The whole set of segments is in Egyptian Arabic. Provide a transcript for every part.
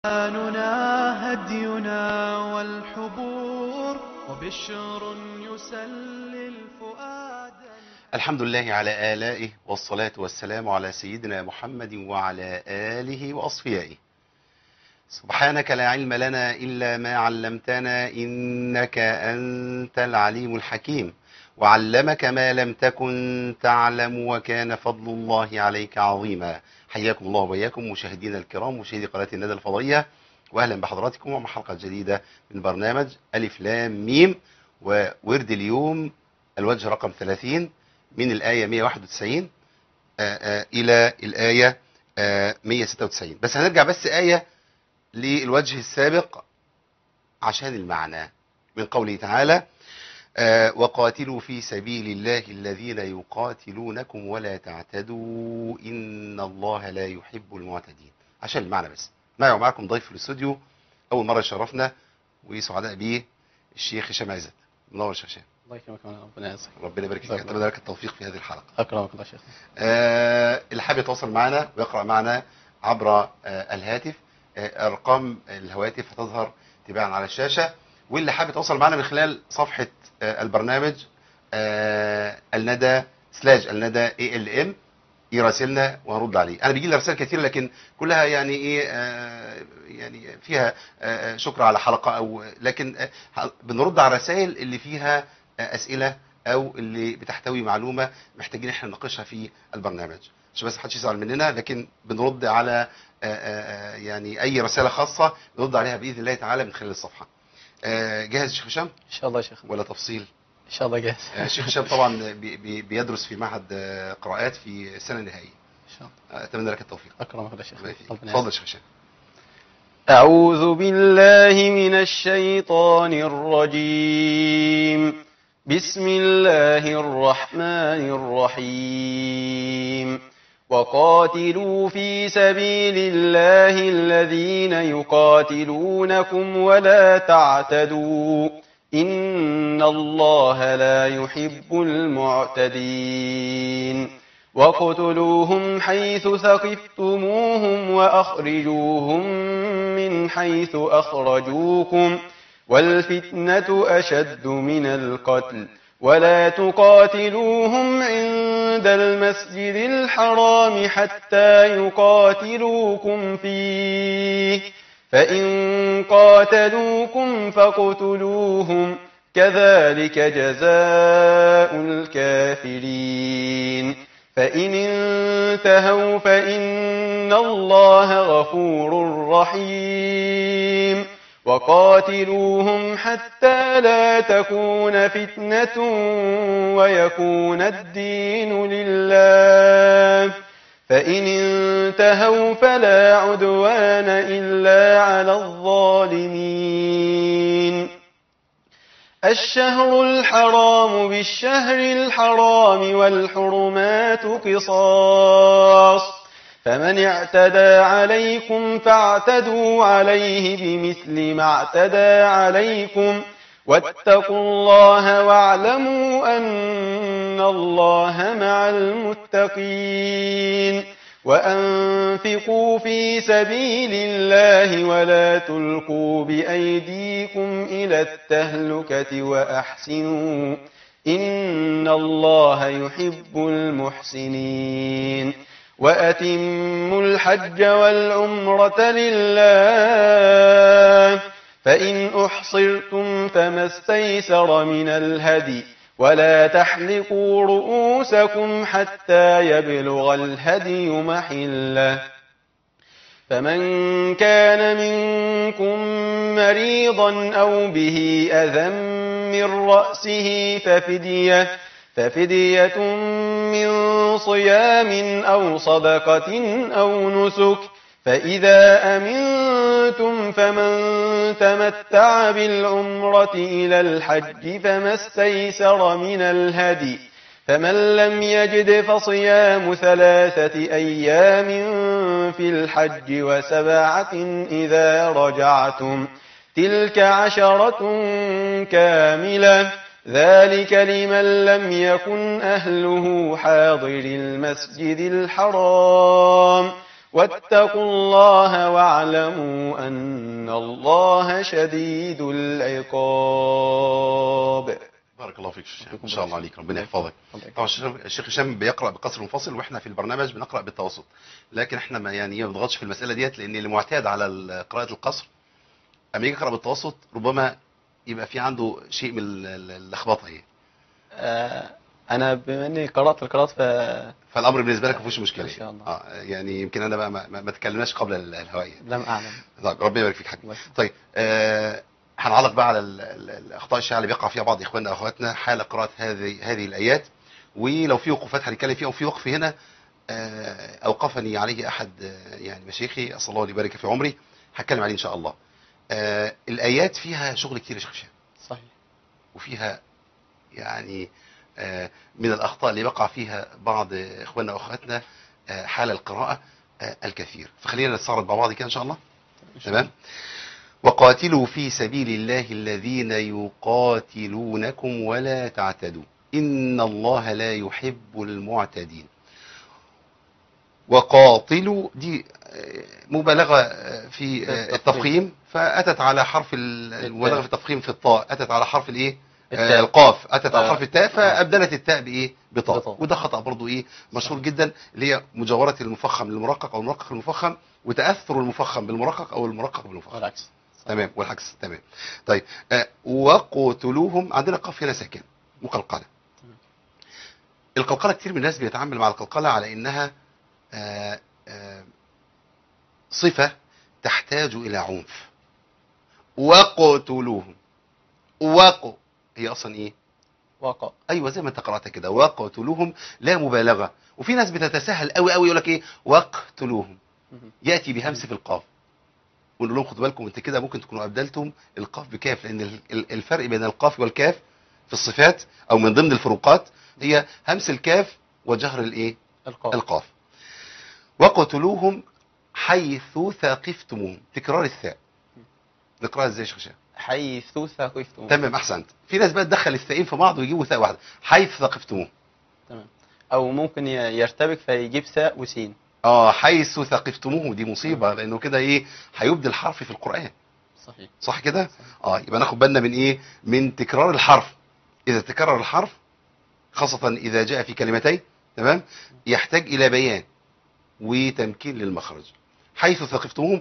قرآننا هدينا والحبور وبشر يسلي الفؤاد الحمد لله على آلائه والصلاة والسلام على سيدنا محمد وعلى آله وأصفيائه سبحانك لا علم لنا إلا ما علمتنا إنك أنت العليم الحكيم وعلمك ما لم تكن تعلم وكان فضل الله عليك عظيما حياكم الله وبياكم مشاهدينا الكرام مشاهدي قناة الندى الفضائية وأهلا بحضراتكم ومع حلقة جديدة من برنامج ألف لام ميم وورد اليوم الوجه رقم 30 من الآية 191 آآ آآ إلى الآية آآ 196 بس هنرجع بس آية للوجه السابق عشان المعنى من قوله تعالى آه، وقاتلوا في سبيل الله الذين يقاتلونكم ولا تعتدوا إن الله لا يحب المعتدين عشان المعنى بس معي ومعكم ضيف في الاستوديو أول مرة يشرفنا وسعداء بيه الشيخ هشام عزت منور يا شيخ هشام الله يكرمك يا ربنا يعزك ربنا يبارك فيك الله اتمنى لك التوفيق في هذه الحلقة اكرمك الله شيخ آه، اللي حابب يتواصل معنا ويقرأ معنا عبر آه، الهاتف آه، أرقام الهواتف هتظهر تباعا على الشاشة واللي حابب يتواصل معنا من خلال صفحة آه، البرنامج آه، الندى سلاج الندى اي ال ام يراسلنا وهنرد عليه انا بيجي لي رسائل كتير لكن كلها يعني ايه آه، يعني فيها آه، آه، شكر على حلقه او لكن آه، ه- بنرد على الرسائل اللي فيها آه، اسئله او اللي بتحتوي معلومه محتاجين احنا نناقشها في البرنامج عشان بس محدش يزعل مننا لكن بنرد على آه، آه، آه، يعني اي رساله خاصه بنرد عليها باذن الله تعالى من خلال الصفحه آه، جاهز يا شيخ هشام ان شاء الله يا شيخ ولا تفصيل ان شاء الله جاهز آه، الشيخ هشام طبعا بي- بي- بيدرس في معهد آه، قراءات في السنه النهائيه ان شاء الله آه، اتمنى لك التوفيق اكرمك الله شيخ الله يفيك. ربنا اتفضل يا يعزك. شيخ هشام أعوذ بالله من الشيطان الرجيم بسم الله الرحمن الرحيم وقاتلوا في سبيل الله الذين يقاتلونكم ولا تعتدوا إن الله لا يحب المعتدين وقتلوهم حيث ثقفتموهم وأخرجوهم من حيث أخرجوكم والفتنة أشد من القتل ولا تقاتلوهم عند المسجد الحرام حتى يقاتلوكم فيه فإن قاتلوكم فاقتلوهم كذلك جزاء الكافرين فإن انتهوا فإن الله غفور رحيم وقاتلوهم حتى لا تكون فتنة ويكون الدين لله فإن انتهوا فلا عدوان إلا على الظالمين الشهر الحرام بالشهر الحرام والحرمات قصاص فمن اعتدى عليكم فاعتدوا عليه بمثل ما اعتدى عليكم واتقوا الله واعلموا أن الله مع المتقين وأنفقوا في سبيل الله ولا تلقوا بأيديكم إلى التهلكة وأحسنوا إن الله يحب المحسنين وأتموا الحج والعمرة لله فإن أحصرتم فما استيسر من الهدي ولا تحلقوا رؤوسكم حتى يبلغ الهدي محله فمن كان منكم مريضا أو به أذى من رأسه ففدية ففدية من صيام أو صدقة أو نسك فإذا أمنتم فمن تمتع بالعمرة إلى الحج فما استيسر من الهدي فمن لم يجد فصيام ثلاثة أيام في الحج وسبعة إذا رجعتم تلك عشرة كاملة ذلك لمن لم يكن أهله حاضر المسجد الحرام واتقوا الله واعلموا أن الله شديد العقاب بارك الله فيك يا شيخ. فيكم ان شاء الله بارك. عليك ربنا الله يحفظك يحفظك. طبعا الشيخ- الشيخ هشام بيقرا بقصر منفصل واحنا في البرنامج بنقرا بالتوسط لكن احنا ما يعني ما بنضغطش في المساله ديت لان اللي معتاد على ال- قراءه القصر اما يجي يقرا بالتوسط ربما يبقى في عنده شيء من ال- ال- اللخبطه هي آه، أنا بما إني قرأت القراءات ف فالامر بالنسبه لك ما فيهوش مشكله إن شاء الله. اه يعني يمكن انا بقى ما, ما, ما تكلمناش قبل ال- الهواء يعني. لم أعلم طيب ربنا يبارك فيك حاج الله يسلمك. طيب آه هنعلق بقى على ال- ال- الاخطاء الشائعه اللي بيقع فيها بعض اخواننا واخواتنا حال قراءه هذه هذه الايات ولو في وقوفات هنتكلم فيها وفي وقف هنا آه اوقفني عليه احد آه، يعني مشايخي اسال الله ان يبارك في عمري هتكلم عليه ان شاء الله آه الايات فيها شغل كتير يا شيخ هشام صحيح وفيها يعني آه، من الأخطاء اللي وقع فيها بعض إخواننا وأخواتنا آه، حال القراءة آه، الكثير فخلينا نستعرض مع بعض كده إن شاء الله إن شاء تمام وقاتلوا في سبيل الله الذين يقاتلونكم ولا تعتدوا إن الله لا يحب المعتدين وقاتلوا دي آه، مبالغة آه، في آه، التفخيم. التفخيم فأتت على حرف ال- المبالغة في التفخيم في الطاء أتت على حرف الإيه آه، التاء. القاف أتت على آه. حرف التاء فأبدلت التاء بإيه بطاء بطاء. وده خطأ برضو إيه مشهور جدا اللي هي مجاورة المفخم للمرقق أو المرقق للمفخم وتأثر المفخم بالمرقق أو المرقق بالمفخم والعكس تمام والعكس تمام طيب آه وقتلوهم عندنا قاف هنا ساكن مقلقله تمام. القلقله كتير من الناس بيتعامل مع القلقله على انها آه آه صفه تحتاج الى عنف وقتلوهم وق هي اصلا ايه واقع ايوه زي ما انت قرات كده وقتلوهم لا مبالغه وفي ناس بتتساهل قوي قوي يقول لك ايه وقتلوهم مهم. ياتي بهمس في القاف ونقول لهم خدوا بالكم انت كده ممكن تكونوا ابدلتم القاف بكاف لان ال- ال- الفرق بين القاف والكاف في الصفات او من ضمن الفروقات هي همس الكاف وجهر الايه القاف القاف وقتلوهم حيث ثاقفتموهم تكرار الثاء نقراها ازاي يا شيخ هشام؟ حيث ثقفتم تمام احسنت في ناس بقى تدخل الثائين في بعض ويجيبوا ثاء واحده حيث ثاقفتموهم تمام أو ممكن ي- يرتبك فيجيب ثاء وسين اه حيث ثاقفتموهم دي مصيبه لانه كده ايه هيبدل حرف في القران صحيح صح كده اه يبقى ناخد بالنا من ايه من تكرار الحرف اذا تكرر الحرف خاصة اذا جاء في كلمتين تمام يحتاج الى بيان وتمكين للمخرج حيث ثقفتموهم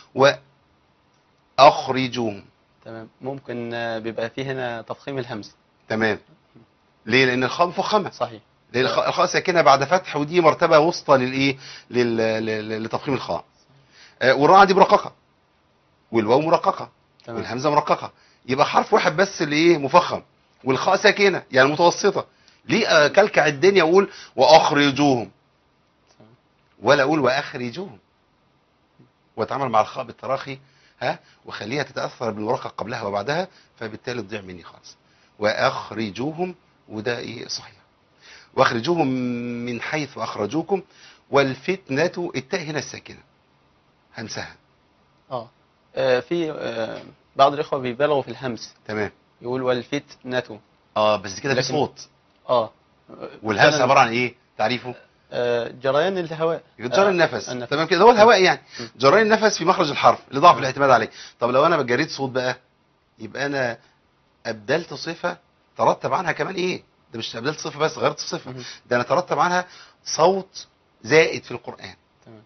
واخرجوهم تمام ممكن آه، بيبقى فيه هنا تفخيم الهمز تمام ليه لان الخاء مفخمه صحيح لان الخاء الخاء ساكنه بعد فتح ودي مرتبه وسطى للايه لل- لل- لتفخيم الخاء آه، والراء دي مرققه والواو مرققه تمام والهمزه مرققه يبقى حرف واحد بس اللي ايه مفخم والخاء ساكنه يعني متوسطه ليه اكلكع الدنيا اقول واخرجوهم تمام. ولا اقول واخرجوهم واتعامل مع الخاء بالتراخي ها وخليها تتاثر بالمرقق قبلها وبعدها فبالتالي تضيع مني خالص واخرجوهم وده ايه صحيح واخرجوهم من حيث اخرجوكم والفتنه التاء هنا الساكنه همسها اه آه، في آه، بعض الإخوة بيبالغوا في الهمس تمام يقول والفتنة اه بس كده في لكن- صوت اه والهمس فعلاً، عباره عن ايه تعريفه آه، جريان الهواء جرى آه، النفس النفس. تمام كده هو الهواء يعني م. جرى النفس في مخرج الحرف لضعف الاعتماد عليه طب لو انا جريت صوت بقى يبقى انا ابدلت صفه ترتب عنها كمان ايه ده مش ابدلت صفه بس غيرت صفه مهم. ده انا ترتب عنها صوت زائد في القران تمام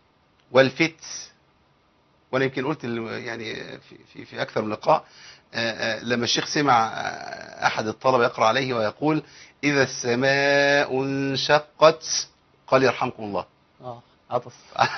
والفت وانا يمكن قلت ال- يعني في في, في اكثر من لقاء آه، آه، لما الشيخ سمع آه، احد الطلبه يقرا عليه ويقول اذا السماء انشقت قال يرحمكم الله اه عطس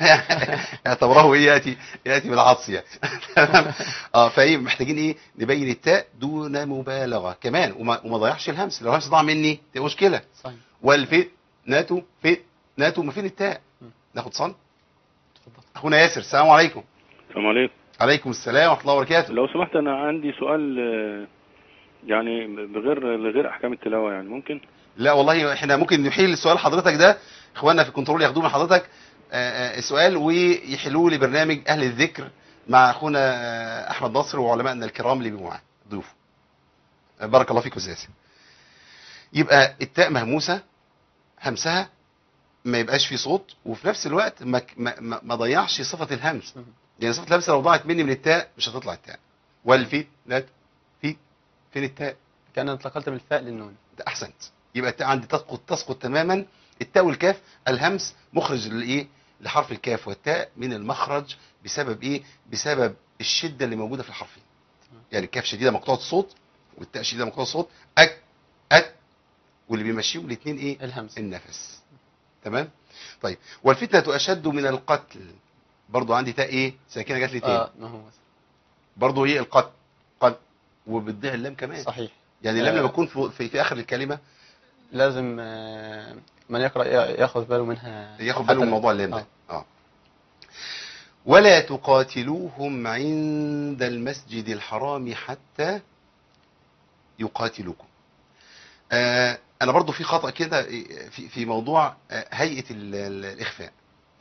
اعتبره ايه ياتي ياتي بالعطس يعني تمام اه فايه محتاجين ايه نبين التاء دون مبالغه كمان وما, وما ضيعش الهمس لو الهمس ضاع مني تبقى مشكله صحيح والفتنه فتنه ما فين التاء م. ناخد صن اتفضل اخونا ياسر السلام عليكم السلام عليكم عليكم السلام ورحمه الله وبركاته لو سمحت انا عندي سؤال آه، يعني بغير لغير احكام التلاوه يعني ممكن لا والله احنا ممكن نحيل السؤال حضرتك ده اخواننا في الكنترول ياخدوه من حضرتك آه، آه، السؤال ويحلوه لبرنامج اهل الذكر مع اخونا آه، احمد نصر وعلمائنا الكرام اللي بيبقوا معاه ضيوف آه، بارك الله فيكم استاذ يبقى التاء مهموسه همسها ما يبقاش فيه صوت وفي نفس الوقت ما ما, ما, ما ضيعش صفه الهمس مم. يعني صفه الهمس لو ضاعت مني من التاء مش هتطلع التاء والفي لا في فين التاء كان انتقلت من الفاء للنون ده احسنت يبقى التاء عندي تسقط تسقط تماما التاء والكاف الهمس مخرج لايه لحرف الكاف والتاء من المخرج بسبب ايه بسبب الشده اللي موجوده في الحرفين يعني الكاف شديده مقطوعه الصوت والتاء شديده مقطوعه الصوت اك اك واللي بيمشيهم الاثنين ايه الهمس النفس تمام طيب والفتنه اشد من القتل برضو عندي تاء ايه ساكنه جات لي تاني اه ما هو برضو ايه القتل قتل وبتضيع اللام كمان صحيح يعني اللام آه. لما تكون في, في, في اخر الكلمه لازم آه، من يقرأ يا- ياخذ باله منها ياخد حتى باله من لو- موضوع اللام ده آه. اه ولا تقاتلوهم عند المسجد الحرام حتى يقاتلوكم آه انا برضو في خطأ كده في في موضوع آه، هيئة ال- ال- الاخفاء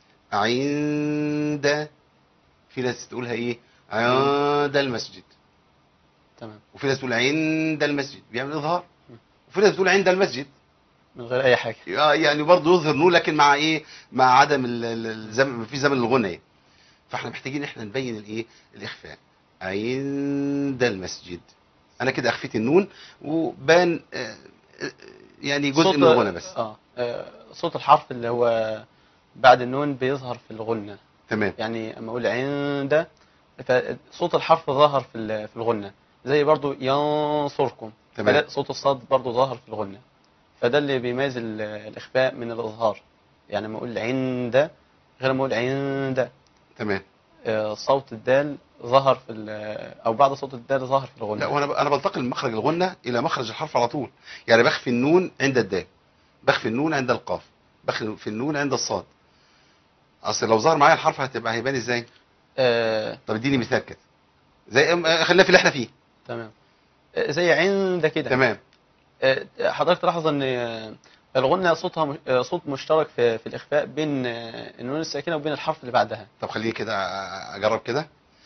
عند في ناس تقولها ايه عند المسجد تمام وفي ناس تقول عند المسجد بيعمل اظهار وفي ناس بتقول عند المسجد من غير اي حاجه آه، يعني برضه يظهر نور لكن مع ايه مع عدم ال- ال- الزمن في زمن الغنى يعني. فاحنا محتاجين احنا نبين الايه الاخفاء عند المسجد انا كده اخفيت النون وبان آه، آه، يعني جزء صوت- من الغنى بس اه آه، صوت الحرف اللي هو بعد النون بيظهر في الغنة تمام يعني اما اقول عند فصوت الحرف ظاهر في ال- في الغنة زي برضو ينصركم تمام فده صوت الصاد برضو ظاهر في الغنة فده اللي بيميز ال- الإخفاء من الإظهار يعني لما أقول عند غير ما أقول عند تمام آه، صوت الدال ظهر في ال- أو بعد صوت الدال ظهر في الغنة لا وانا انا بنتقل من مخرج الغنى الى مخرج الحرف على طول يعني بخفي النون عند الدال بخفي النون عند القاف بخفي النون عند الصاد اصل لو ظهر معايا الحرف هتبقى هيبان ازاي آه، طب اديني مثال كده زي آه، خلينا في اللي احنا فيه تمام آه، زي عند كده تمام آه، حضرتك تلاحظ ان آه، الغنة صوتها مش- آه، صوت مشترك في في الإخفاء بين آه، النون الساكنة وبين الحرف اللي بعدها طب خليني كده أ- اجرب كده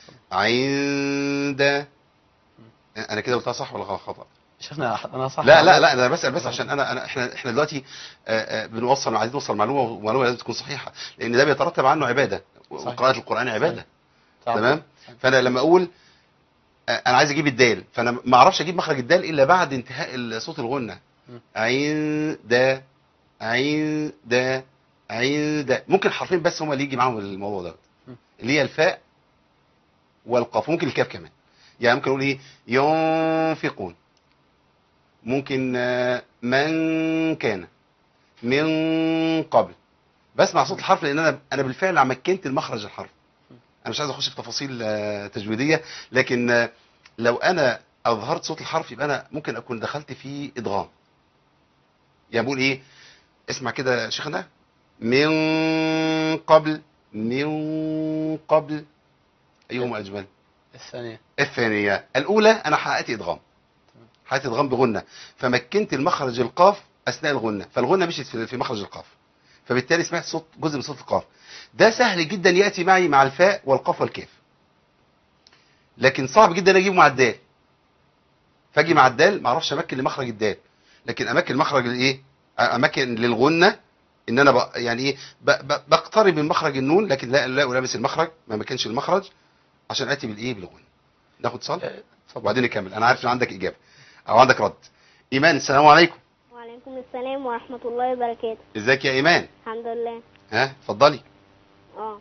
عند انا كده قلتها صح ولا غلط خطا شيخنا انا صح لا لا لا انا بسال بس عشان انا انا احنا احنا دلوقتي آه، آه، بنوصل عايزين نوصل معلومه ومعلومه لازم تكون صحيحه لان ده بيترتب عنه عباده صحيح. وقراءه القران عباده صح. تمام صح. فانا لما اقول آه، انا عايز اجيب الدال فانا ما اعرفش اجيب مخرج الدال الا بعد انتهاء صوت الغنه م. عند عند عند ممكن حرفين بس هما اللي يجي معاهم الموضوع دوت م. اللي هي الفاء والقاف ممكن الكاف كمان يعني ممكن اقول ايه ينفقون ممكن آه، من كان من قبل بسمع صوت الحرف لان انا انا بالفعل مكنت المخرج الحرف انا مش عايز اخش في تفاصيل آه، تجويديه لكن آه، لو انا اظهرت صوت الحرف يبقى انا ممكن اكون دخلت في ادغام يعني بقول ايه اسمع كده يا شيخنا من قبل من قبل ايهما اجمل الثانية الثانية الأولى أنا حققت إدغام حققت إدغام بغنة فمكنت المخرج القاف أثناء الغنة فالغنة مشيت في في مخرج القاف فبالتالي سمعت صوت جزء من صوت القاف ده سهل جدا يأتي معي مع الفاء والقاف والكاف لكن صعب جدا أجيبه مع الدال فاجي مع الدال ما اعرفش امكن لمخرج الدال لكن امكن مخرج الايه امكن للغنه ان انا ب... يعني ايه ب... ب... بقترب من مخرج النون لكن لا لا ألامس المخرج ما مكنش المخرج عشان اتي بالايه بالغنه ناخد اتصال آه، اتفضل. وبعدين نكمل انا عارف ان عندك اجابه او عندك رد ايمان السلام عليكم وعليكم السلام ورحمة الله وبركاته ازيك يا ايمان الحمد لله ها اتفضلي اه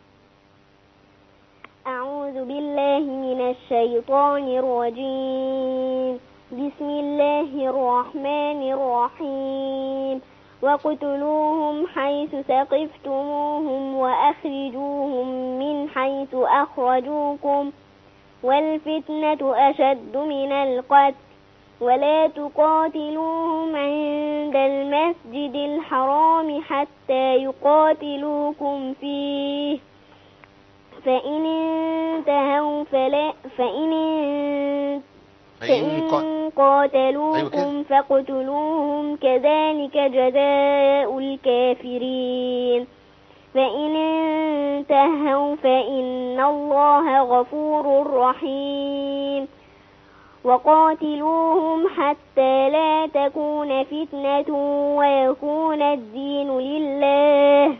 أعوذ بالله من الشيطان الرجيم بسم الله الرحمن الرحيم وقتلوهم حيث ثقفتموهم وأخرجوهم من حيث أخرجوكم والفتنة أشد من القتل ولا تقاتلوهم عند المسجد الحرام حتى يقاتلوكم فيه فإن انتهوا فلا فإن فإن قا- فإن قاتلوكم فاقتلوهم كذلك جزاء الكافرين فإن انتهوا فإن الله غفور رحيم وقاتلوهم حتى لا تكون فتنة ويكون الدين لله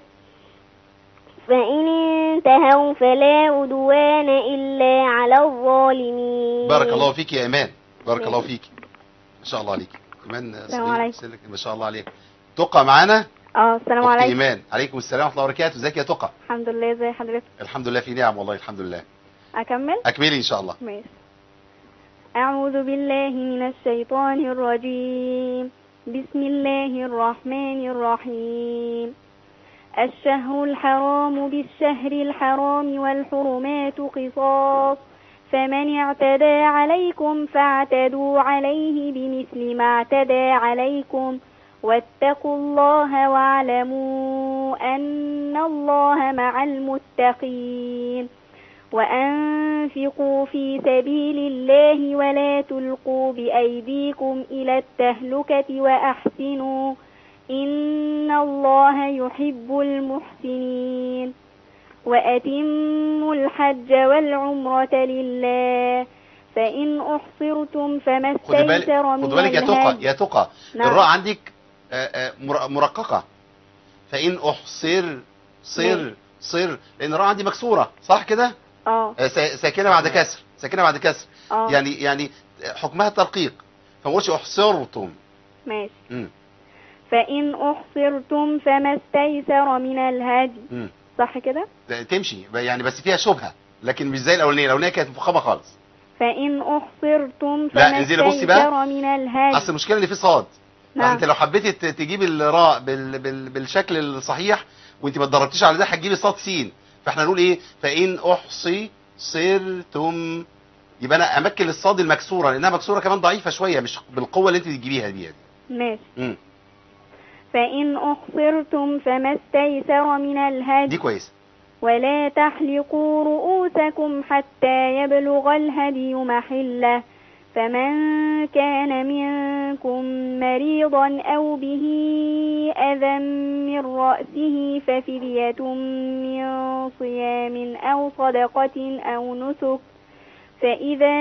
فإن انتهوا فلا عدوان إلا على الظالمين بارك الله فيك يا ايمان بارك الله فيك ما شاء الله عليك ايمان السلام صغير، عليكم. سلك، ما شاء الله عليك تقى معانا اه السلام اختي عليكم ايمان عليكم السلام ورحمه الله وبركاته ازيك يا تقى الحمد لله ازي حضرتك الحمد لله في نعم والله الحمد لله اكمل اكملي ان شاء الله ماشي أعوذ بالله من الشيطان الرجيم بسم الله الرحمن الرحيم الشهر الحرام بالشهر الحرام والحرمات قصاص فمن اعتدى عليكم فاعتدوا عليه بمثل ما اعتدى عليكم واتقوا الله واعلموا أن الله مع المتقين وأنفقوا في سبيل الله ولا تلقوا بأيديكم إلى التهلكة وأحسنوا إن الله يحب المحسنين وأتموا الحج والعمرة لله فإن أحصرتم فما خد بالك استيسر خد من بالك يا تقى الهدي يا تقى نعم. الراء عندك آه، آه، مر- مرققه فان احصر صر نعم. صر لان الراء عندي مكسوره صح كده اه آه، سا- ساكنه بعد كسر ساكنه بعد كسر اه يعني يعني حكمها الترقيق فما قلتش احصرتم ماشي مم. فإن أحصرتم فما استيسر من الهدي مم. صح كده ده تمشي يعني بس فيها شبهه لكن مش زي الاولانيه الاولانيه كانت مفخمه خالص فإن أحصرتم لا، فما انزلي بصي بقى. استيسر من الهدي اصل المشكله اللي في صاد نعم. انت لو حبيتي ت- تجيبي الراء بال... بال... بالشكل الصحيح وانت ما اتدربتيش على ده هتجيبي صاد سين فاحنا نقول ايه فان احصي صرتم يبقى انا امكن الصاد المكسوره لانها مكسوره كمان ضعيفه شويه مش بالقوه اللي انت بتجيبيها دي ماشي امم فإن أحصرتم فما استيسر من دي الهدي كويس ولا تحلقوا رؤوسكم حتى يبلغ الهدي محله فمن كان منكم مريضا أو به أذى من رأسه ففدية من صيام أو صدقة أو نسك فإذا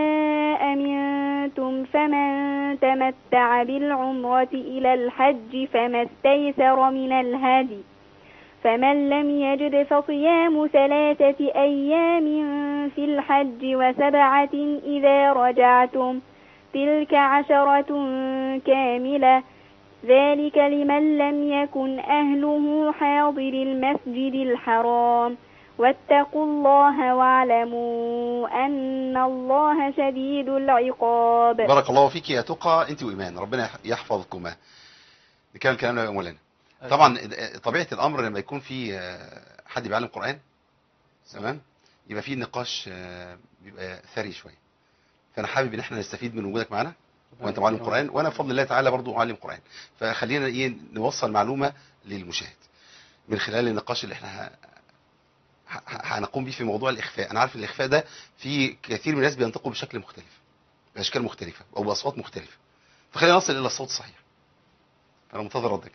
أمنتم فمن تمتع بالعمرة إلى الحج فما استيسر من الهدي فمن لم يجد فصيام ثلاثة أيام في الحج وسبعة إذا رجعتم تلك عشرة كاملة ذلك لمن لم يكن أهله حاضر المسجد الحرام واتقوا الله واعلموا أن الله شديد العقاب بارك الله فيك يا تقى انت وايمان ربنا يح- يحفظكما نكمل كلامنا يا مولانا طبعا طبيعه الامر لما يكون في آه، حد بيعلم قران تمام يبقى في نقاش آه، بيبقى ثري شويه فانا حابب ان احنا نستفيد من وجودك معنا وانت معلم قران وانا بفضل الله تعالى برضو معلم قران فخلينا ايه نوصل معلومه للمشاهد من خلال النقاش اللي احنا ه- ه- هنقوم بيه في موضوع الاخفاء انا عارف الاخفاء ده في كثير من الناس بينطقوا بشكل مختلف باشكال مختلفه او باصوات مختلفه فخلينا نصل الى الصوت الصحيح انا منتظر ردك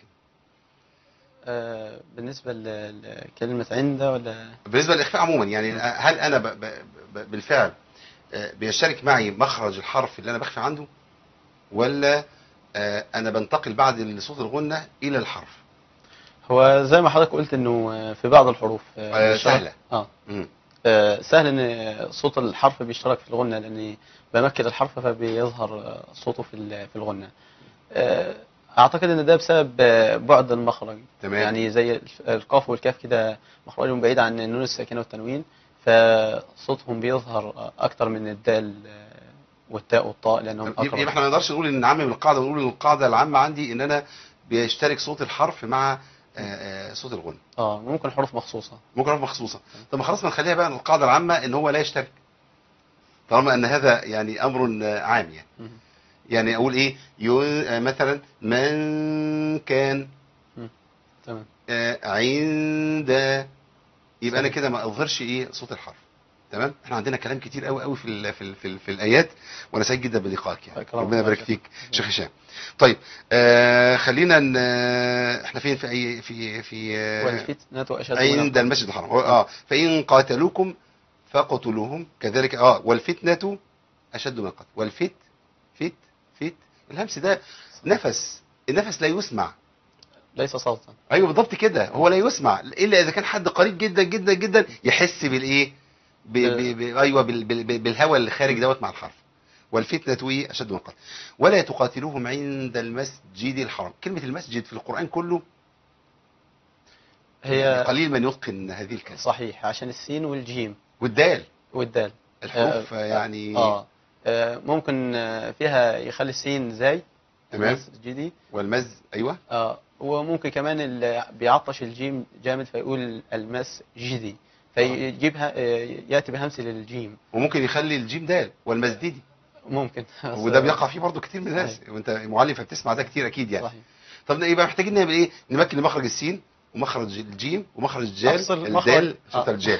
آه، بالنسبة ل- لكلمة عند ولا بالنسبه للاخفاء عموما يعني هل انا ب ب ب بالفعل آه، بيشترك معي مخرج الحرف اللي انا بخفي عنده ولا آه، انا بنتقل بعد صوت الغنه الى الحرف هو زي ما حضرتك قلت انه آه، في بعض الحروف آه، آه، بيشترك- سهلة. اه مم. آه، سهل ان صوت الحرف بيشترك في الغنة لاني بمكن الحرف فبيظهر آه، صوته في ال- في الغنة آه، اعتقد ان ده بسبب آه، بعد المخرج تمام. يعني زي الف- القاف والكاف كده مخرجهم بعيد عن النون الساكنة والتنوين فصوتهم بيظهر آه، اكتر من الدال آه، والتاء والطاء لانهم يبقى اقرب يبقى احنا ما نقدرش نقول ان نعمم القاعده ونقول ان القاعده العامه عندي ان انا بيشترك صوت الحرف مع آه، آه، صوت الغنه اه ممكن حروف مخصوصة ممكن حرف مخصوصه طب ما خلاص ما نخليها بقى القاعده العامه ان هو لا يشترك طالما ان هذا يعني امر آه، عام يعني مم. يعني اقول ايه يو آه، مثلا من كان تمام آه، عند يبقى انا صحيح. كده ما اظهرش ايه صوت الحرف تمام احنا عندنا كلام كتير قوي قوي في ال في ال في, ال في الايات وانا سعيد جدا بلقائك يعني أكرمك ربنا الله يبارك يا فيك شيخ. شيخ هشام طيب آه خلينا ن- آه، احنا فين في اي في في آه، والفتنة أشد عند منها المسجد الحرام اه فإن قاتلوكم فقتلوهم كذلك اه والفتنة اشد من القتل والفت فت فت الهمس ده نفس النفس لا يسمع ليس صوتا ايوه بالضبط كده هو لا يسمع الا اذا كان حد قريب جدا جدا جدا يحس بالايه ب... ب... ب... ايوه بال... بال... بال- بالهواء اللي خارج دوت مع الحرف والفتنه ايه اشد من القتل ولا تقاتلوهم عند المسجد الحرام كلمه المسجد في القران كله هي قليل من يتقن هذه الكلمه صحيح عشان السين والجيم والدال والدال الحروف آه، يعني اه آه، ممكن آه، فيها يخلي السين زاي تمام. جدي والمز ايوه اه وممكن كمان اللي بيعطش الجيم جامد فيقول المس جدي فيجيبها آه، ياتي بهمس للجيم وممكن يخلي الجيم دال والمزديدي ممكن وده بيقع فيه برضه كتير من الناس وانت معلم فبتسمع ده كتير اكيد يعني صحيح طب يبقى محتاجين نعمل ايه نمكن مخرج السين ومخرج الجيم ومخرج الجال أفصل الدال مخرج. عشان آه. الجال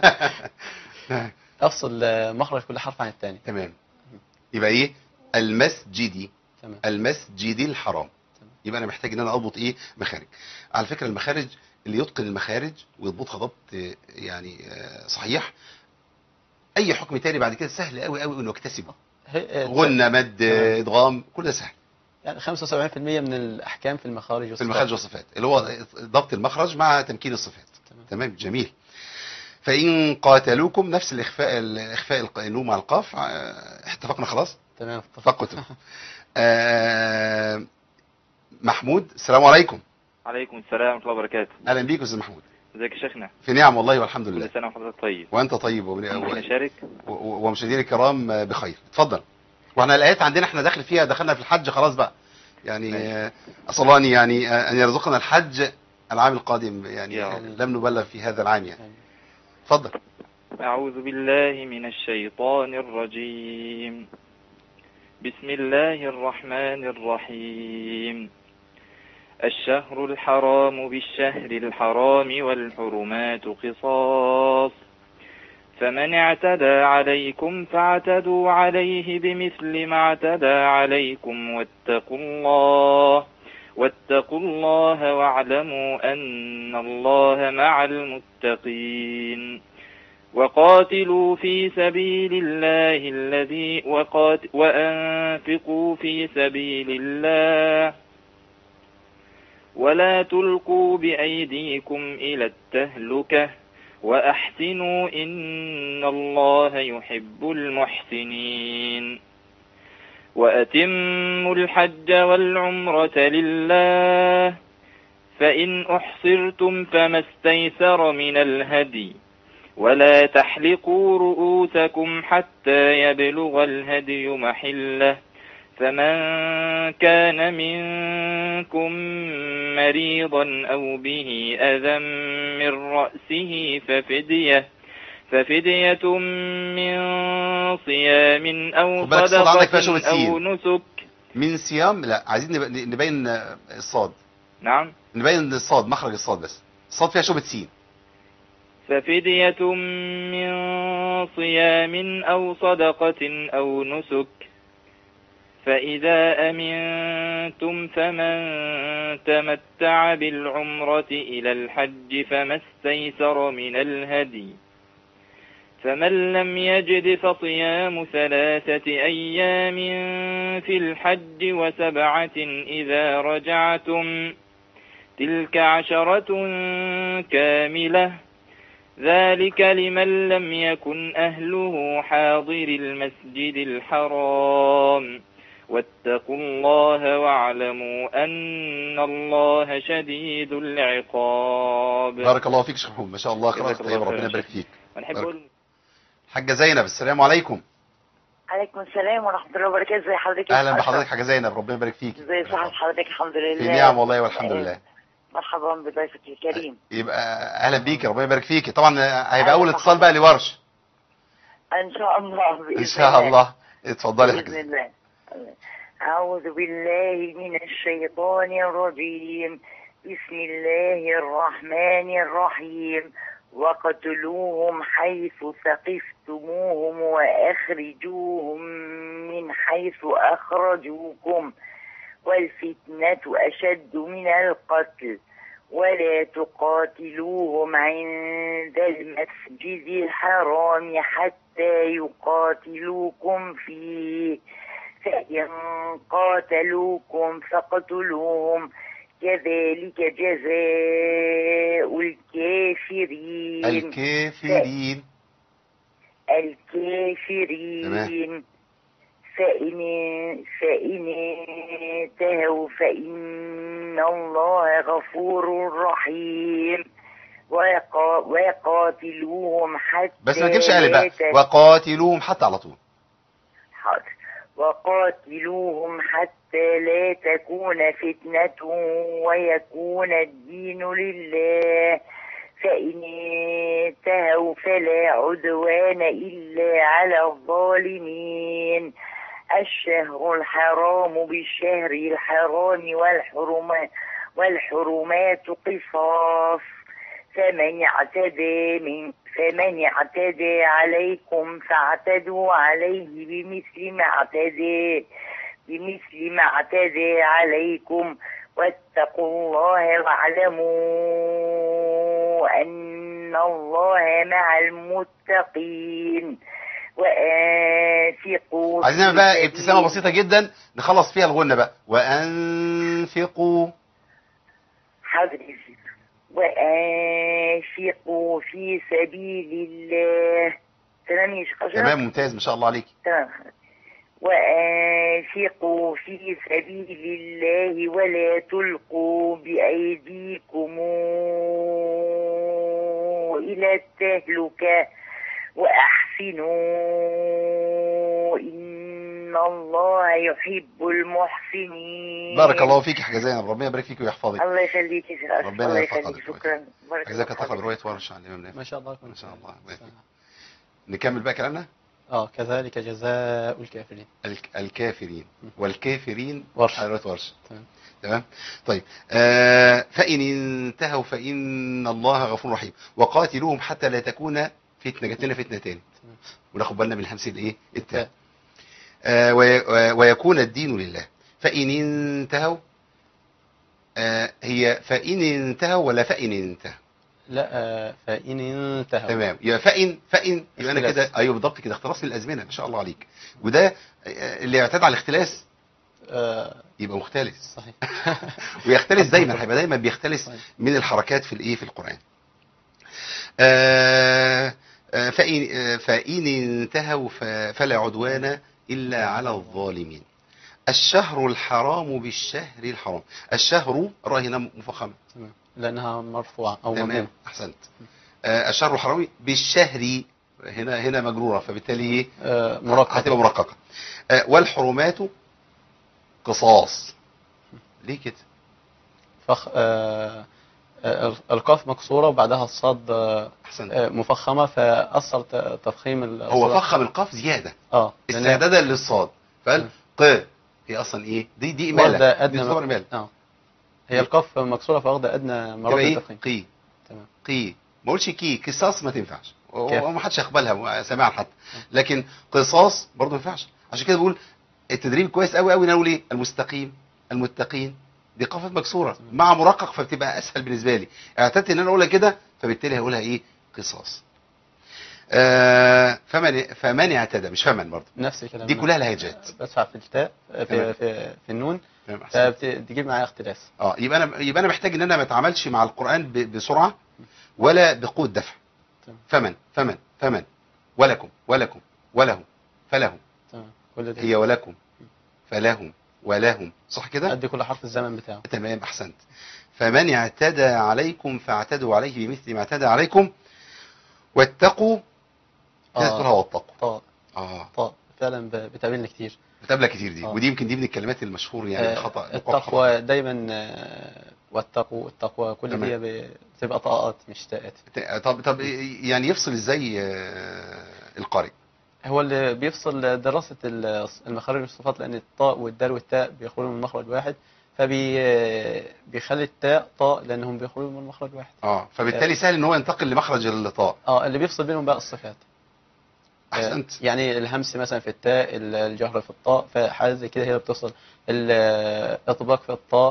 افصل آه، مخرج كل حرف عن الثاني تمام يبقى ايه المسجدي تمام المسجدي الحرام تمام. يبقى انا محتاج ان انا اضبط ايه مخارج على فكره المخارج اللي يتقن المخارج ويضبطها ضبط آه، يعني آه، صحيح اي حكم تاني بعد كده سهل قوي قوي انه يكتسبه هي- آه، غنى مد تمام. آه، ادغام كل ده سهل يعني 75% من الاحكام في المخارج في والصفات. المخارج والصفات اللي هو ضبط المخرج مع تمكين الصفات تمام. تمام جميل فإن قاتلوكم نفس الإخفاء الإخفاء الق- النون مع القاف آه، اتفقنا خلاص تمام فقط آه، محمود السلام عليكم عليكم السلام ورحمة الله وبركاته أهلا بيك يا أستاذ محمود ازيك يا شيخنا في نعم والله والحمد لله كل سنة وحضرتك طيب وأنت طيب وبن- ممكن و- أشارك و- و- ومشاهدينا الكرام آه، بخير اتفضل واحنا الآيات عندنا احنا داخل فيها دخلنا في الحج خلاص بقى يعني ماشي. آه، أسأل الله أن يعني آه، أن يرزقنا الحج العام القادم يعني يا آه، رب. لم نبلغ في هذا العام يعني اتفضل أعوذ بالله من الشيطان الرجيم بسم الله الرحمن الرحيم الشهر الحرام بالشهر الحرام والحرمات قصاص فمن اعتدى عليكم فاعتدوا عليه بمثل ما اعتدى عليكم واتقوا الله واتقوا الله واعلموا أن الله مع المتقين وقاتلوا في سبيل الله الذي وقات وأنفقوا في سبيل الله ولا تلقوا بأيديكم إلى التهلكة وأحسنوا إن الله يحب المحسنين وأتموا الحج والعمرة لله فإن أحصرتم فما استيسر من الهدي ولا تحلقوا رؤوسكم حتى يبلغ الهدي محله فمن كان منكم مريضا أو به أذى من رأسه ففدية ففدية من صيام أو خد بالك الصوت عندك فيها شبهة صدقة أو سين. نسك من صيام لا عايزين نب- نبين آه، الصاد نعم نبين الصاد مخرج الصاد بس الصاد فيها شبهة سين ففدية من صيام أو صدقة أو نسك فإذا أمنتم فمن تمتع بالعمرة إلى الحج فما استيسر من الهدي فمن لم يجد فصيام ثلاثة أيام في الحج وسبعة إذا رجعتم تلك عشرة كاملة ذلك لمن لم يكن أهله حاضر المسجد الحرام واتقوا الله واعلموا أن الله شديد العقاب بارك الله فيك يا شيخ محمود ما شاء الله جزاك قراءة الله طيبة خير ربنا يا يبارك شيخ. فيك ونحب بارك. نقول حاجة زينب السلام عليكم عليكم السلام ورحمة الله وبركاته ازي حضرتك يا اهلا أشرف؟ بحضرتك حاجة زينب ربنا يبارك فيك ازي صحة حضرتك الحمد لله في نعم والله والحمد آه، لله مرحبا بضيفك الكريم يبقى اهلا بيك ربنا يبارك فيك طبعا هيبقى أهلا اول اتصال بقى لورش ان شاء الله بإذن ان شاء الله اتفضلي يا بإذن حاجة الله أعوذ بالله من الشيطان الرجيم بسم الله الرحمن الرحيم وقتلوهم حيث ثقفتموهم وأخرجوهم من حيث أخرجوكم والفتنة أشد من القتل ولا تقاتلوهم عند المسجد الحرام حتى حتى يقاتلوكم فيه فإن قاتلوكم فاقتلوهم كذلك جزاء الكافرين الكافرين الكافرين فإن فإن انتهوا فإن الله غفور رحيم ويقا- ويقاتلوهم حتى بس ما تجيبش قالب بقى لا ت- وقاتلوهم حتى على طول حاضر وقاتلوهم حتى لا تكون فتنة ويكون الدين لله فإن انتهوا فلا عدوان إلا على الظالمين الشهر الحرام بالشهر الحرام والحرمات والحرمات قصاص فمن اعتدى من فمن اعتدى عليكم فاعتدوا عليه بمثل ما اعتدى بمثل ما اعتدى عليكم واتقوا الله واعلموا أن الله مع المتقين وأنفقوا عايزين في بقى سبيل- ابتسامة بسيطة جدا نخلص فيها الغنة بقى وأنفقوا حاضر يا سيدي. وأنفقوا في سبيل الله تمام يا شيخ أشرف؟ تمام ممتاز ما شاء الله عليك تمام وأنفقوا في سبيل الله ولا تلقوا بأيديكم إلى التهلكة وأحسنوا إن الله يحب المحسنين بارك الله فيك يا حاجة زينب ربنا يبارك فيك ويحفظك الله يخليك يا شيخ أشرف ربنا الله يوفقك يخليك حضرتك. شكرا بارك جزاك الله تاخد فيك. رواية ورش عن الإمام نافع ما شاء الله ما شاء الله الله يبارك فيك. نكمل بقى كلامنا اه كذلك جزاء الكافرين الك- الكافرين والكافرين ورش. على رواية ورش تمام. تمام طيب آه فإن انتهوا فإن الله غفور رحيم وقاتلوهم حتى لا تكون فتنة جات لنا فتنة تاني تمام. وناخد بالنا من الهمس الايه التاء التاء. آه وي- ويكون الدين لله فإن انتهوا آه هي فإن انتهوا ولا فإن انتهوا لا آه، فإن انتهوا تمام يبقى فإن فإن يبقى انا اختلاس. كده ايوه بالضبط كده اختلاس للازمنه ما شاء الله عليك وده آه، اللي يعتاد على الاختلاس آه، يبقى مختلس صحيح ويختلس دايما هيبقى دايما بيختلس صحيح. من الحركات في الايه في القران آه، آه، فإن آه، فإن انتهوا ف- فلا عدوان إلا على الظالمين الشهر الحرام بالشهر الحرام الشهر راء هنا مفخمة تمام لأنها مرفوعة أو تمام مضمومة أحسنت آه، الشهر الحرام بالشهر هنا هنا مجرورة فبالتالي ايه آه، مرققة هتبقى مرققة آه، والحرمات قصاص ليه كده فخ... آه، آه، القاف مكسورة وبعدها الصاد آه، احسنت آه، مفخمة فأثر ت- تفخيم ال- هو الصاد. فخم القاف زيادة اه لأن- استعدادا للصاد فقال ق هي اصلا ايه دي دي اماله واخدة دي أدنى تعتبر اماله اه هي القاف مكسورة فواخدة أدنى مراتب تبقى ايه التفخيم قي تمام. قي ما قولش كي قصاص ما تنفعش كاف. وما حدش يقبلها سماعا حتى لكن قصاص برضه ما ينفعش عشان كده بقول التدريب كويس قوي قوي نقول ايه المستقيم المتقين دي قافات مكسوره مع مرقق فبتبقى اسهل بالنسبه لي اعتدت ان انا اقولها كده فبالتالي هقولها ايه قصاص آه فمن فمن اعتدى مش فمن برضه نفس الكلام دي كلها لهجات بدفع في التاء آه، تمام. في, في, في النون تمام أحسن. فبتجيب معايا اختلاس اه يبقى انا يبقى انا محتاج ان انا ما اتعاملش مع القران ب- بسرعه ولا بقوه دفع تمام. فمن فمن فمن ولكم ولكم وله فلهم تمام كل ده هي ولكم فلهم ولهم صح كده أدي كل حرف الزمن بتاعه تمام احسنت فمن اعتدى عليكم فاعتدوا عليه بمثل ما اعتدى عليكم واتقوا كده آه. تقولها واتقوا طاء اه طاء فعلا ب- بتقابلنا كتير بتقابلها كتير دي آه. ودي يمكن دي من الكلمات المشهور يعني آه، خطا التقوى دايما آه، والتقوى التقوى كل تمام. دي ب- بتبقى طاءات مش تاءات طب طب يعني يفصل ازاي آه، القارئ هو اللي بيفصل دراسة ال- المخارج والصفات لأن الطاء والدال والتاء بيخرجوا من مخرج واحد فبي بيخلي التاء طاء لأنهم بيخرجوا من مخرج واحد اه فبالتالي سهل ان هو ينتقل لمخرج الطاء اه اللي بيفصل بينهم بقى الصفات آه، احسنت يعني الهمس مثلا في التاء ال- الجهر في الطاء فحاجة زي كده هي اللي بتوصل الاطباق في الطاء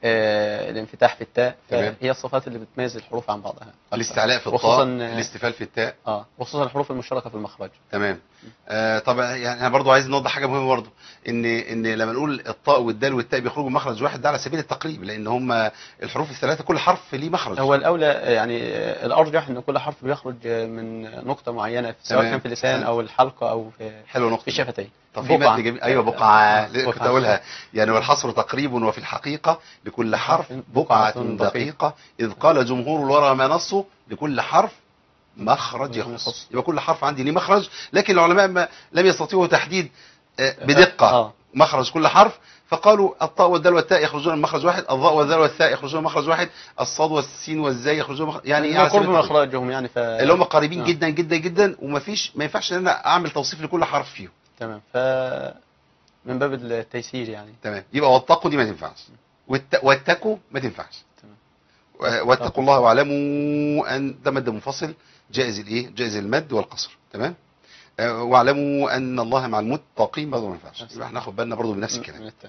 آه، الانفتاح في التاء تمام. فهي الصفات اللي بتميز الحروف عن بعضها أكثر. الاستعلاء في وخصوصا الطاء الاستفال في التاء اه وخصوصا الحروف المشتركه في المخرج تمام آه طبعا يعني انا برضو عايز نوضح حاجه مهمه برضو ان ان لما نقول الطاء والدال والتاء بيخرجوا من مخرج واحد ده على سبيل التقريب لان هم الحروف الثلاثه كل حرف ليه مخرج هو الاولى يعني آه، الارجح ان كل حرف بيخرج آه، من نقطه معينه سواء تمام. كان في اللسان تمام. او الحلقه او في حلوه نقطه في الشفتين طب في بقعة. متن جميل ايوه بقعه آه، كنت بقعة. اقولها يعني والحصر تقريب وفي الحقيقه لكل حرف بقعه دقيقه اذ قال جمهور الورى ما نصه لكل حرف مخرج يخص يبقى كل حرف عندي ليه مخرج لكن العلماء ما لم يستطيعوا تحديد آه، بدقه اه مخرج كل حرف فقالوا الطاء والدال والتاء يخرجون من مخرج واحد الضاء والذال والثاء يخرجون من مخرج واحد الصاد والسين والزاي يخرجون من مخرج يعني يعني على قرب سبيل من التقريب. اخراجهم يعني ف اللي هم قريبين آه. جدا جدا جدا ومفيش ما ينفعش ان انا اعمل توصيف لكل حرف فيهم تمام ف من باب التيسير يعني تمام يبقى واتقوا دي ما تنفعش والت... واتقوا ما تنفعش تمام. و- واتقوا الله واعلموا ان ده مد منفصل جائز الايه جائز المد والقصر تمام آه، واعلموا ان الله مع المتقين برضه ما ينفعش يبقى احنا ناخد بالنا برضه بنفس الكلام من التاء.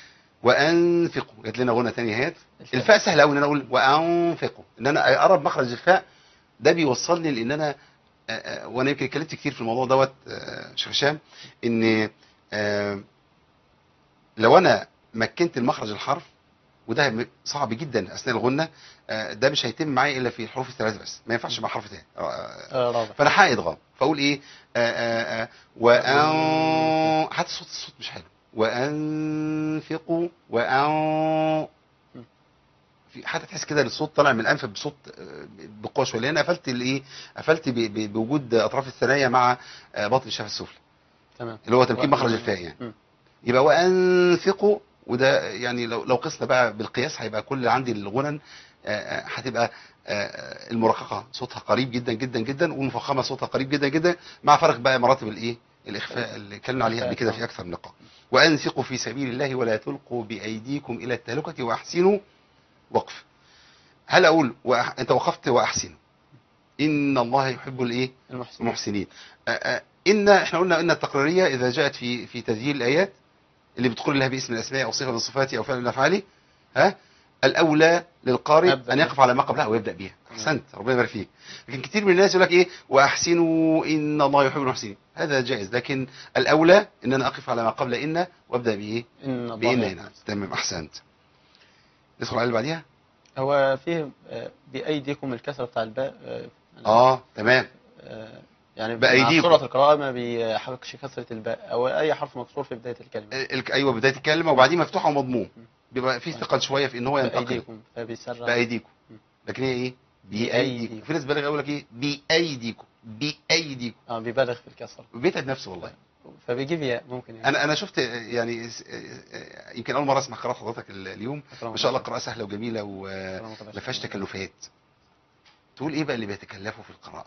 وانفقوا جات لنا غنى تاني اهيت الفاء سهل قوي ان انا اقول وانفقوا ان انا اقرب مخرج الفاء ده بيوصلني لان انا آه، آه، وانا يمكن اتكلمت كتير في الموضوع دوت آه، شيخ هشام ان آه، لو انا مكنت المخرج الحرف وده م- صعب جدا اثناء الغنه آه، ده مش هيتم معايا الا في الحروف الثلاثه بس ما ينفعش مع حرف تاني آه، آه، رابع فانا حق ادغام فاقول ايه آه، آه، آه، وان حتى صوت الصوت مش حلو وانفقوا وان في حتى تحس كده الصوت طالع من الانف بصوت آه، بقوه شويه لان قفلت الايه قفلت ب- ب- بوجود اطراف الثنايا مع آه، باطن الشفه السفلى تمام اللي هو تمكين و- مخرج الفاء يعني مم. يبقى وانفقوا وده يعني لو لو قسنا بقى بالقياس هيبقى كل عندي الغنن آه، آه، هتبقى آه، المرققه صوتها قريب جدا جدا جدا والمفخمه صوتها قريب جدا جدا مع فرق بقى مراتب الايه الاخفاء اللي اتكلمنا عليها قبل كده في اكثر من لقاء وانفقوا في سبيل الله ولا تلقوا بايديكم الى التهلكه واحسنوا وقف هل اقول وأح... انت وقفت واحسنوا ان الله يحب الايه المحسن المحسنين آه، آه، ان احنا قلنا ان التقريريه اذا جاءت في في تسجيل الايات اللي بتقول لها باسم الاسماء او صفه من صفاته او فعل من افعاله ها الاولى للقارئ أبدأ ان يقف على ما قبلها ويبدا بيها احسنت ربنا يبارك فيك لكن كتير من الناس يقول لك ايه واحسنوا ان الله يحب المحسنين هذا جائز لكن الاولى ان انا اقف على ما قبل ان وابدا بايه ان الله بان يحب. هنا تمام احسنت ندخل على اللي بعديها هو فيه آه، بايديكم الكسره بتاع الباء آه، اه تمام آه، يعني بأيديكم. مع سورة القراءة ما بيحركش كسرة الباء أو أي حرف مكسور في بداية الكلمة ال- ايوه بدايه الكلمه وبعدين مفتوحه ومضموم بيبقى في ثقل شويه في ان هو ينتقل بأيديكم فبيسرع بايديكم م. لكن هي ايه بايديكم بأيديكم. في ناس بالغ يقول لك ايه بايديكم بايديكم اه بيبالغ في الكسر بيتعب نفسه والله فبيجيب ياء ممكن يعني انا انا شفت يعني س- يمكن اول مره اسمع قراءه حضرتك ال- اليوم ما شاء الله قراءه سهله وجميله وما فيهاش تكلفات تقول ايه بقى اللي بيتكلفوا في القراءه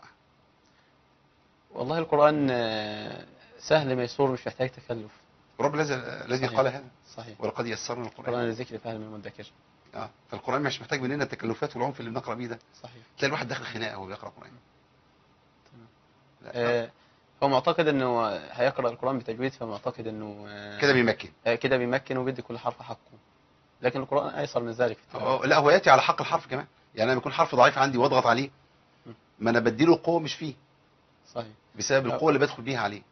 والله القرآن آه، سهل ميسور مش محتاج تكلف رب الذي الذي صحيح. قال هذا صحيح ولقد يسرنا القران القرآن الذكر فهم المدكر اه فالقران مش محتاج مننا التكلفات والعنف اللي بنقرا بيه ده صحيح تلاقي الواحد داخل خناقه وهو بيقرا قران تمام. لا، آه، هو معتقد انه هيقرأ القرآن بتجويد فمعتقد انه آه، كده بيمكن آه، كده بيمكن وبيدي كل حرف حقه لكن القرآن ايسر من ذلك في التلاوة. آه، لا هو ياتي على حق الحرف كمان يعني انا بيكون حرف ضعيف عندي واضغط عليه ما انا بديله القوه مش فيه صحيح بسبب القوه اللي بدخل بيها عليه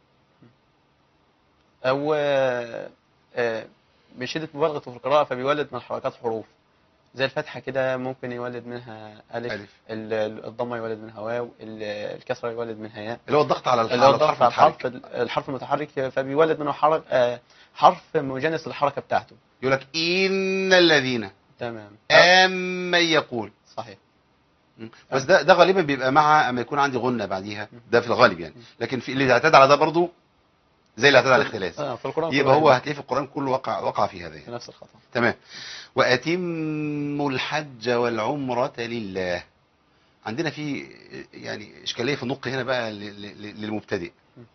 او آه، آه، من شدة مبالغته في القراءة فبيولد من الحركات حروف زي الفتحة كده ممكن يولد منها ألف, ألف. ال- ال- الضمة يولد منها واو ال- الكسرة يولد منها ياء اللي هو الضغط على الح- اللي هو على الضغط على الحرف المتحرك. الحرف المتحرك فبيولد منه حرف آه، حرف مجانس للحركة بتاعته يقول لك ان الذين تمام امن يقول صحيح م. بس ده ده غالبا بيبقى مع اما يكون عندي غنه بعديها ده في الغالب يعني لكن في اللي اعتاد على ده برضو زي اللي اعتاد على الاختلاس آه، في القرآن يبقى كله هو هيبقى هتلاقيه في القران كله وقع وقع في هذا في يعني. نفس الخطأ تمام واتموا الحج والعمره لله عندنا في يعني اشكاليه في النطق هنا بقى ل- ل- للمبتدئ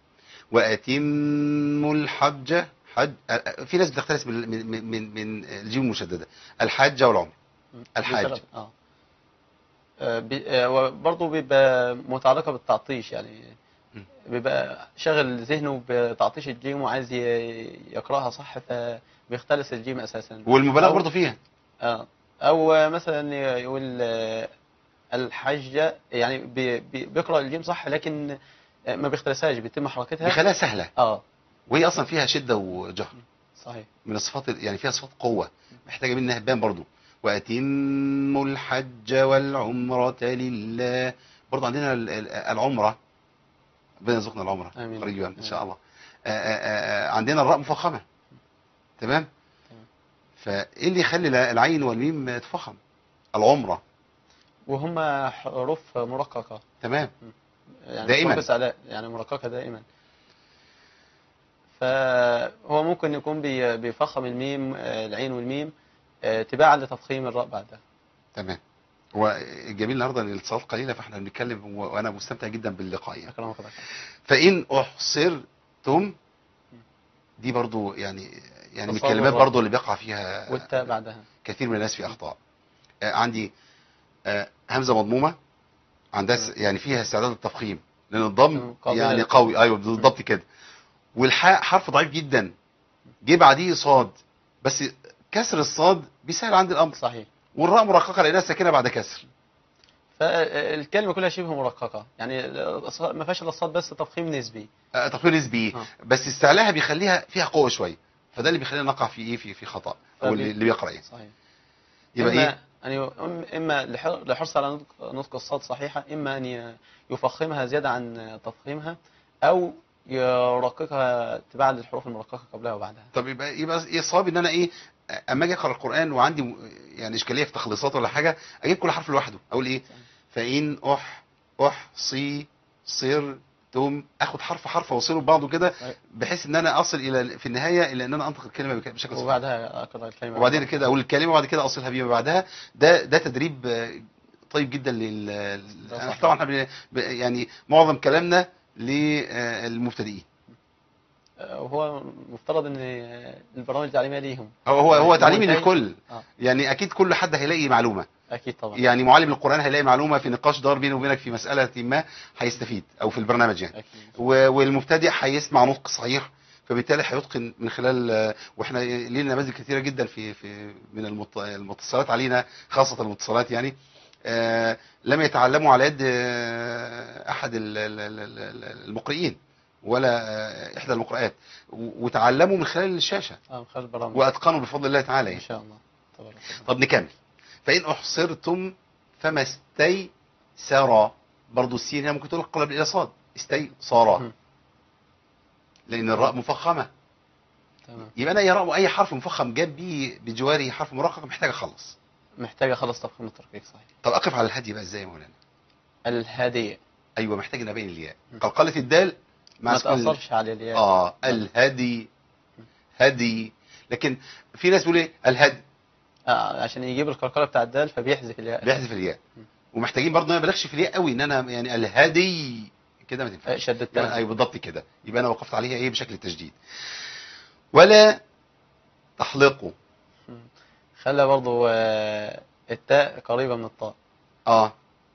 واتموا الحج حج في ناس بتختلس من من من, من الجيم المشدده الحج والعمره الحاج. بيشتغل- اه آه، بي- آه، وبرضه بيبقى متعلقة بالتعطيش يعني م. بيبقى شاغل ذهنه بتعطيش الجيم وعايز ي- يقرأها صح فبيختلس الجيم أساسا والمبالغه أو- برضه فيها اه او مثلا يقول آه، الحجة يعني بي- بي- بيقرأ الجيم صح لكن آه، ما بيختلسهاش بيتم حركتها بيخليها سهله اه وهي اصلا فيها شده وجهر صحيح من الصفات ال- يعني فيها صفات قوه محتاجه منها بان برضو واتموا الحج والعمره لله برضو عندنا ال- ال- العمره ربنا يرزقنا العمره آمين. قريبا ان آمين. شاء الله آه، آه، آه، عندنا الراء مفخمه تمام تمام. فايه اللي يخلي لا- العين والميم تفخم العمره وهم حروف مرققة تمام يعني دائماً. حروف استعلاء يعني مرققة دائما فهو ممكن يكون بي- بيفخم الميم آه، العين والميم آه، تباعا لتفخيم الراء بعدها تمام هو الجميل النهارده ان الاتصالات قليله فاحنا بنتكلم و- وانا مستمتع جدا باللقاء يعني. أكرمك الله فإن أحصرتم دي برضو يعني يعني من تصور الكلمات الرأي. برضو اللي بيقع فيها والتاء بعدها كثير من الناس في أخطاء آه، عندي آه، همزة مضمومة عندها س- يعني فيها استعداد للتفخيم لأن الضم قابلة يعني للتفخيم. قوي أيوه بالضبط كده والحاء حرف ضعيف جدا جه بعديه صاد بس كسر الصاد بيسهل عندي الأمر صحيح والراء مرققة لأنها ساكنة بعد كسر فالكلمة كلها شبه مرققة يعني ما فيهاش الا الصاد بس تفخيم نسبي آه، تفخيم نسبي آه. بس استعلاها بيخليها فيها قوة شوية فده اللي بيخلينا نقع في ايه في في خطأ او اللي اللي بيقرأ يعني صحيح يبقى إما ايه يعني أم- إما لح- لحرص على نطق- نطق الصاد صحيحة إما أن ي- يفخمها زيادة عن تفخيمها أو يرققها تباعا للحروف المرققة قبلها وبعدها طب يبقى يبقى ايه صعب ان انا ايه اما اجي اقرا القران وعندي م- يعني اشكاليه في تخليصات ولا حاجه اجيب كل حرف لوحده اقول ايه فان اح اح صي صر تم اخد حرف حرف واوصله ببعضه كده أيوة. بحيث ان انا اصل الى في النهايه الى ان انا انطق الكلمه بك- بشكل صحيح وبعدها أقرأ الكلمة وبعدين كده اقول الكلمه وبعد كده اوصلها بما بعدها ده ده تدريب آه، طيب جدا لل ده أنا صحيح. طبعا احنا بن- ب- يعني معظم كلامنا للمبتدئين آه، وهو مفترض أن البرامج التعليمية ليهم هو هو هو يعني تعليمي منتهي. للكل آه. يعني اكيد كل حد هيلاقي معلومه أكيد طبعا يعني معلم القران هيلاقي معلومه في نقاش دار بينه وبينك في مساله ما هيستفيد او في البرنامج يعني أكيد و- والمبتدئ هيسمع نطق صحيح فبالتالي هيتقن من خلال آه، واحنا لينا نماذج كثيره جدا في في من المت- المتصلات علينا خاصه المتصلات يعني آه، لم يتعلموا على يد آه، احد ال- ال- ال- ال- المقرئين ولا آه، احدى المقرئات و- وتعلموا من خلال الشاشه آه من خلال البرامج واتقنوا بفضل الله تعالى إن يعني. شاء الله تبارك الله طب نكمل فإن أحصرتم فما استيسر برضو السين هنا ممكن تقول قلب إلى صاد استيسر مم. لأن الراء مفخمة تمام يبقى أنا أي راء أي حرف مفخم جاب بيه بجواره حرف مرقق محتاج أخلص محتاجة خلص تفخيم الترقيق صحيح طب أقف على الهدي بقى إزاي يا مولانا الهادية أيوه محتاج إن أبين الياء مم. قلقلة الدال مع ما سكون ال- تأثرش على الياء آه الهدي هدي لكن في ناس بيقول إيه الهدي آه عشان يجيب القلقلة بتاع الدال فبيحذف الياء بيحذف الياء مم. ومحتاجين برضه ما بلغش في الياء قوي ان انا يعني الهدي كده ما آه، تنفعش شددتها يعني ايوه بالضبط كده يبقى انا وقفت عليها ايه بشكل التشديد ولا تحلقوا خلى برضو آه، التاء قريبة من الطاء اه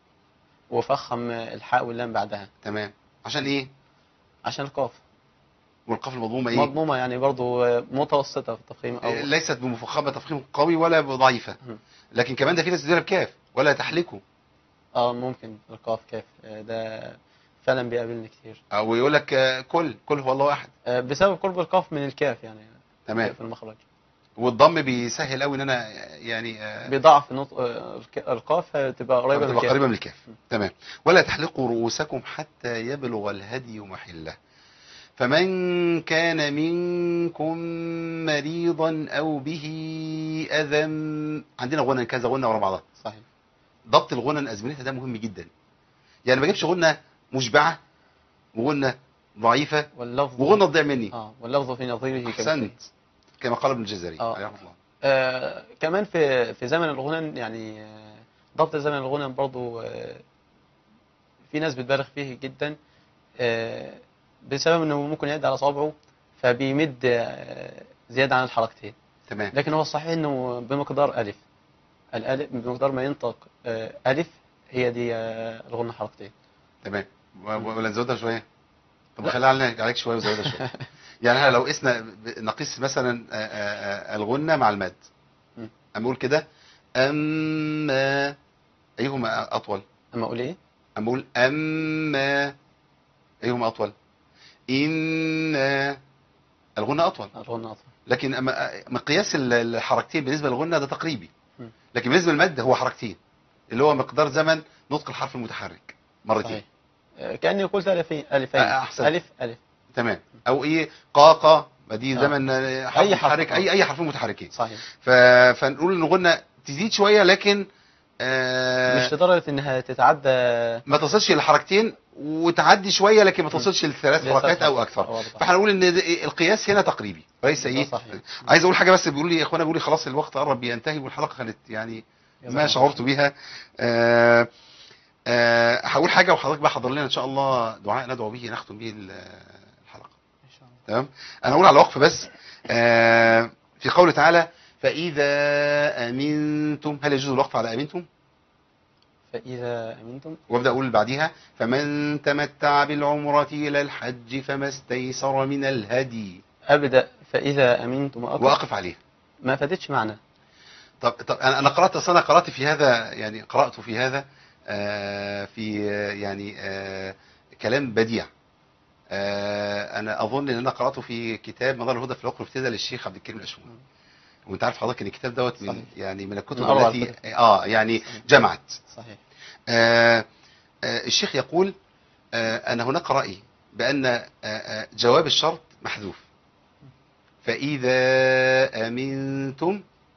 وفخم الحاء واللام بعدها تمام عشان ايه عشان القاف والقاف المضمومه ايه مضمومة يعني برضو آه، متوسطة في التفخيم أو إيه، ليست بمفخمه تفخيم قوي ولا ضعيفه مم. لكن كمان ده في ناس بتديرها بكاف ولا تحلقوا اه ممكن القاف كاف آه، ده فعلا بيقابلني كتير او يقول لك آه، كل كل هو الله احد آه، بسبب قرب القاف من الكاف يعني تمام في المخرج والضم بيسهل قوي ان انا يعني آه، بيضاعف نطق آه، الك- القاف تبقى قريبة من تبقى الكاف قريبه من الكاف م. تمام ولا تحلقوا رؤوسكم حتى يبلغ الهدي محله فمن كان منكم مريضا او به اذى عندنا غنى كذا غنى ورا بعضها صحيح ضبط الغنى ازمنتها ده مهم جدا يعني ما اجيبش غنى مشبعه وغنى ضعيفه واللفظ وغنى تضيع مني اه واللفظ في نظيره كمثله. احسنت كما قال ابن الجزري آه. عليه رحمه الله آه كمان في في زمن الغنى يعني آه ضبط زمن الغنى برضو آه في ناس بتبالغ فيه جدا آه بسبب انه ممكن يعد على صوابعه فبيمد آه زيادة عن الحركتين تمام لكن هو الصحيح انه بمقدار الف الالف بمقدار ما ينطق آه الف هي دي آه الغنى حركتين تمام و- و- ولا نزودها شويه طب خليها عليك عليك شويه وزودها شويه يعني احنا لو قسنا ب- نقيس مثلا آه، آه، آه، الغنه مع المد م. اما اقول كده اما ايهما اطول اما اقول ايه اما اقول اما ايهما اطول ان الغنى اطول الغنى اطول لكن أما مقياس ال- الحركتين بالنسبه للغنى ده تقريبي م. لكن بالنسبه للمد هو حركتين اللي هو مقدار زمن نطق الحرف المتحرك مرتين صحيح آه، كاني قلت الفين الفين آه، أحسن. الف الف تمام او ايه قاقه ما دي آه. زمن آه، حرف أي حرف، متحرك آه. اي اي حرفين متحركين صحيح ف... فنقول ان الغنى تزيد شويه لكن آه مش لدرجه انها تتعدى ما تصلش لحركتين وتعدي شويه لكن ما تصلش لثلاث لثلاث حركات او حركات. اكثر واضح. فهنقول ان ده- القياس هنا تقريبي وليس ده ايه صحيح. عايز اقول حاجه بس بيقول لي اخوانا بيقول لي خلاص الوقت قرب ينتهي والحلقه كانت يعني ما شعرت بها آه آه هقول حاجه وحضرتك بقى حضر لنا ان شاء الله دعاء ندعو به نختم به ال- الحلقه إن شاء الله. تمام انا اقول على الوقف بس آه في قوله تعالى فاذا امنتم هل يجوز الوقف على امنتم فاذا امنتم وابدا اقول بعديها فمن تمتع بالعمره الى الحج فما استيسر من الهدي ابدا فاذا امنتم وأقف واقف عليه ما فاتتش معنا طب طب انا انا قرات اصل انا قرات في هذا يعني قرات في هذا آه في آه، يعني آه كلام بديع آه انا اظن ان انا قراته في كتاب مدار الهدى في الوقت الابتدائي للشيخ عبد الكريم الاشمون وانت عارف حضرتك ان الكتاب دوت من صحيح. يعني من الكتب من أروع التي الكتب. اه يعني صحيح. جمعت صحيح آه آه الشيخ يقول آه أن هناك رأي بأن آه آه جواب الشرط محذوف فإذا أمنتم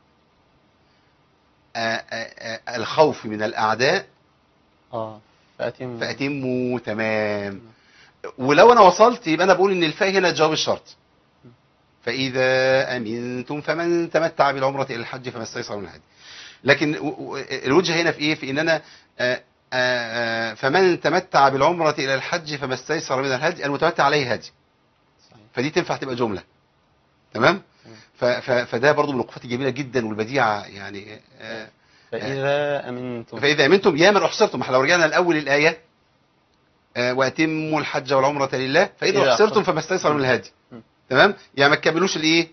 آه آه آه الخوف من الأعداء اه فاتم فأتموا تمام ولو أنا وصلت يبقى أنا بقول إن الفاء هنا جواب الشرط فإذا أمنتم فمن تمتع بالعمرة إلى الحج فما استيسر من الهدي لكن و- و- الوجه هنا في إيه في إن أنا آه، آه، آه، فمن تمتع بالعمرة إلى الحج فما استيسر من الهدي المتمتع عليه هدي صحيح. فدي تنفع تبقى جملة تمام ف- ف- فده برضو من الوقفات الجميلة جدا والبديعة يعني آه، فاذا امنتم فإذا أمنتم يا من أحصرتم احنا لو رجعنا لأول الآية آه، وأتموا الحج والعمرة لله فإذا إذا أحصرتم أحصرتم. فما استيسر من الهدي م. تمام يعني ما تكملوش الإيه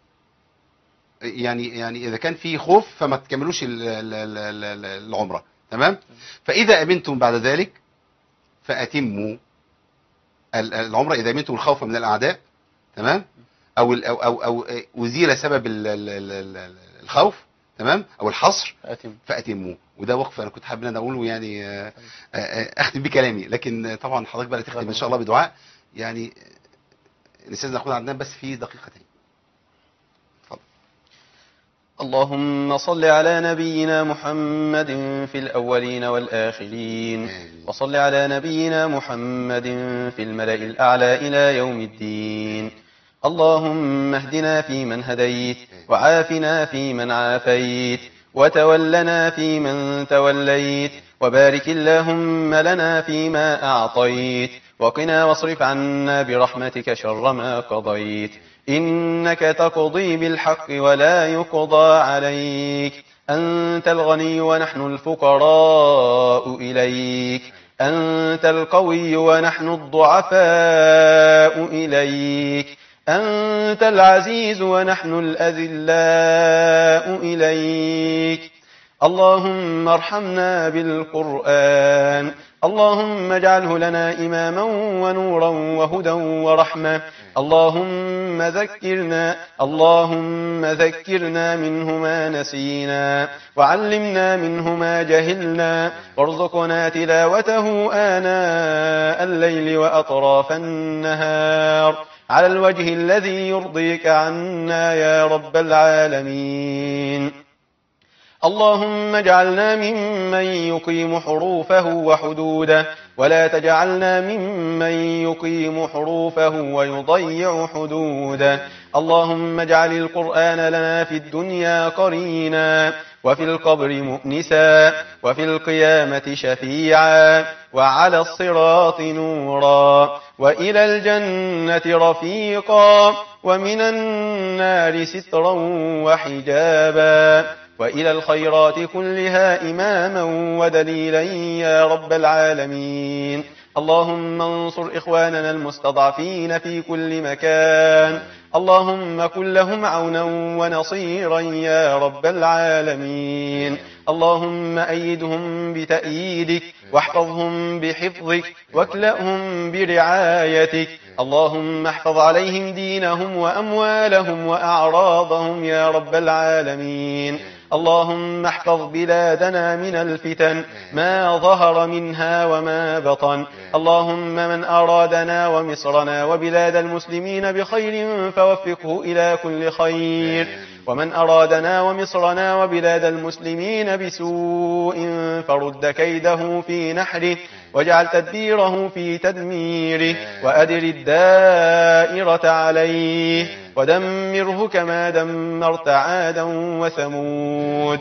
يعني يعني إذا كان في خوف فما تكملوش ال- ال- ال- ال- ال- العمرة تمام فإذا أمنتم بعد ذلك فأتموا ال- العمرة إذا أمنتم الخوف من الأعداء تمام أو ال- أو أو, أو أزيل سبب ال- ال- ال- ال- الخوف تمام أو الحصر فاتم فأتموا وده وقف أنا كنت حابب إن أنا أقوله يعني آه، آه، آه، أختم بيه كلامي لكن آه، طبعا حضرتك بقى تختم إن شاء الله بدعاء يعني آه، نستاذن أخونا عدنان بس في دقيقتين اللهم صل على نبينا محمد في الأولين والآخرين آمين. وصل على نبينا محمد في الملأ الأعلى إلى يوم الدين اللهم اهدنا فيمن هديت وعافنا فيمن عافيت وتولنا فيمن توليت وبارك اللهم لنا فيما أعطيت وقنا واصرف عنا برحمتك شر ما قضيت إنك تقضي بالحق ولا يقضى عليك أنت الغني ونحن الفقراء إليك أنت القوي ونحن الضعفاء إليك أنت العزيز ونحن الأذلاء إليك اللهم ارحمنا بالقرآن اللهم اجعله لنا إماما ونورا وهدى ورحمة اللهم ذكرنا اللهم ذكرنا منه ما نسينا وعلمنا منه ما جهلنا وارزقنا تلاوته آناء الليل وأطراف النهار على الوجه الذي يرضيك عنا يا رب العالمين اللهم اجعلنا ممن يقيم حروفه وحدوده ولا تجعلنا ممن يقيم حروفه ويضيع حدوده اللهم اجعل القرآن لنا في الدنيا قرينا وفي القبر مؤنسا وفي القيامة شفيعا وعلى الصراط نورا وإلى الجنة رفيقا ومن النار سترا وحجابا وإلى الخيرات كلها إماما ودليلا يا رب العالمين اللهم انصر إخواننا المستضعفين في كل مكان اللهم كن لهم عونا ونصيرا يا رب العالمين اللهم أيدهم بتأييدك واحفظهم بحفظك واكلأهم برعايتك اللهم احفظ عليهم دينهم وأموالهم وأعراضهم يا رب العالمين اللهم احفظ بلادنا من الفتن ما ظهر منها وما بطن اللهم من أرادنا ومصرنا وبلاد المسلمين بخير فوفقه إلى كل خير ومن أرادنا ومصرنا وبلاد المسلمين بسوء فرد كيده في نحره واجعل تدبيره في تدميره وأدر الدائرة عليه ودمره كما دمرت عادا وثمود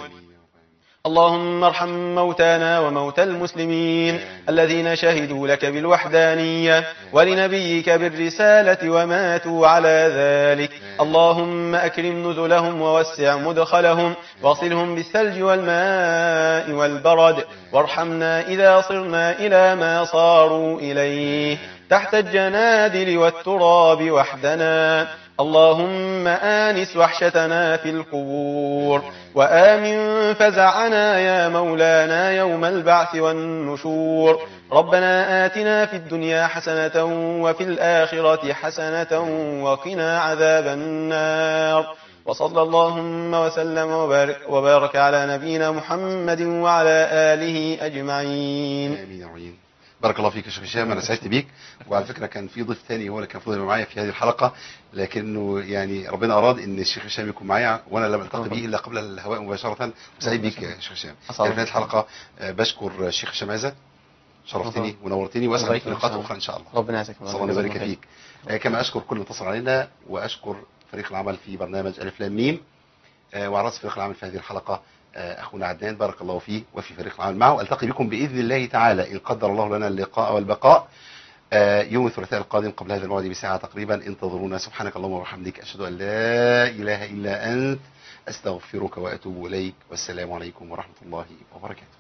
اللهم ارحم موتانا وموتى المسلمين الذين شهدوا لك بالوحدانية ولنبيك بالرسالة وماتوا على ذلك اللهم أكرم نزلهم ووسع مدخلهم واغسلهم بالثلج والماء والبرد وارحمنا إذا صرنا إلى ما صاروا إليه تحت الجنادل والتراب وحدنا اللهم آنس وحشتنا في القبور وآمن فزعنا يا مولانا يوم البعث والنشور ربنا آتنا في الدنيا حسنة وفي الآخرة حسنة وقنا عذاب النار وصلى اللهم وسلم وبارك, وبارك على نبينا محمد وعلى آله أجمعين امين يا معين بارك الله فيك يا شيخ هشام انا سعدت بيك وعلى فكره كان في ضيف تاني هو اللي كان المفروض يبقى معايا في هذه الحلقه لكنه يعني ربنا اراد ان الشيخ هشام يكون معايا وانا لم التقي به الا قبل الهواء مباشره سعيد بيك يا شيخ هشام أسعد يعني في هذه الله. الحلقه آه، بشكر الشيخ هشام عزت شرفتني ونورتني واسعد الله بك لقاءات يكرمك. اخرى ان شاء الله ربنا يعزك صلى الله يبارك فيك آه، كما اشكر كل من اتصل علينا واشكر فريق العمل في برنامج الف لام ميم آه، وعلى راس فريق العمل في هذه الحلقه آه، اخونا عدنان بارك الله فيه وفي فريق العمل معه التقي بكم باذن الله تعالى ان قدر الله لنا اللقاء والبقاء آه، يوم الثلاثاء القادم قبل هذا الموعد بساعه تقريبا انتظرونا سبحانك اللهم وبحمدك اشهد ان لا اله الا انت استغفرك واتوب اليك والسلام عليكم ورحمه الله وبركاته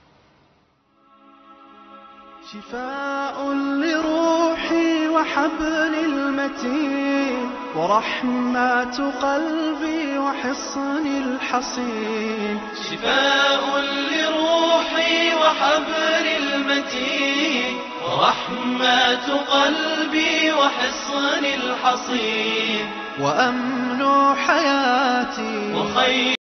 شفاء لروحي وحبل المتين ورحمة قلبي وحصن الحصين شفاء لروحي وحبل المتين ورحمة قلبي وحصن الحصين وأمن حياتي وخير